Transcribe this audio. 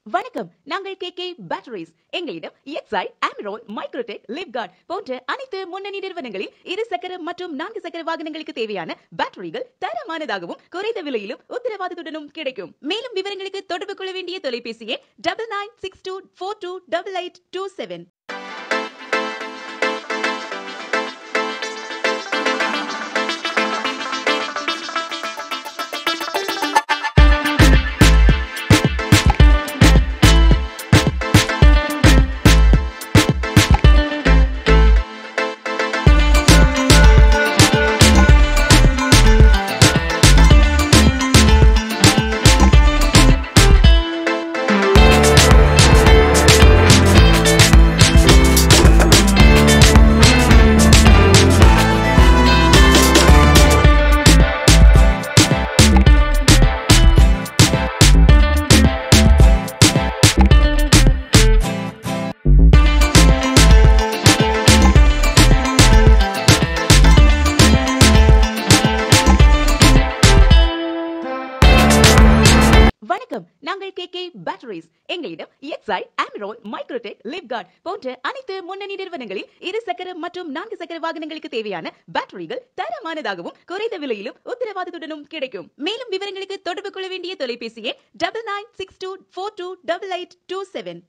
வணக்கம் நாங்கள் K K batteries எங்களிடம் எக்ஸை ஆம்ரோன் மைக்ரோடெக் லிப்கார்ட் போன்ற அனைத்து முன்னணி நிறுவனங்களில் இரு சக்கர மற்றும் நான்கு சக்கர வாகனங்களுக்கு தேவையான பேட்டரிகள் தரமானதாகவும் குறைந்த விலையிலும் உத்தரவாதத்துடனும் கிடைக்கும் மேலும் விவரங்களுக்கு தொடர்பு கொள்ள வேண்டிய தொலைபேசி எண் double nine six two four two double eight two seven வணக்கம் நாங்கள் கே கே பேட்டரிஸ் எங்களிடம் எக்ஸை ஆம்ரோன் மைக்ரோடெக் லிப்கார்ட் போன்ற அனைத்து முன்னணி நிறுவனங்களில் இரு சக்கர மற்றும் நான்கு சக்கர வாகனங்களுக்கு தேவையான பேட்டரிகள் தரமானதாகவும் குறைந்த விலையிலும் உத்தரவாதத்துடனும் கிடைக்கும் மேலும் விவரங்களுக்கு தொடர்பு கொள்ள வேண்டிய தொலைபேசி எண் double nine six two four two double eight two seven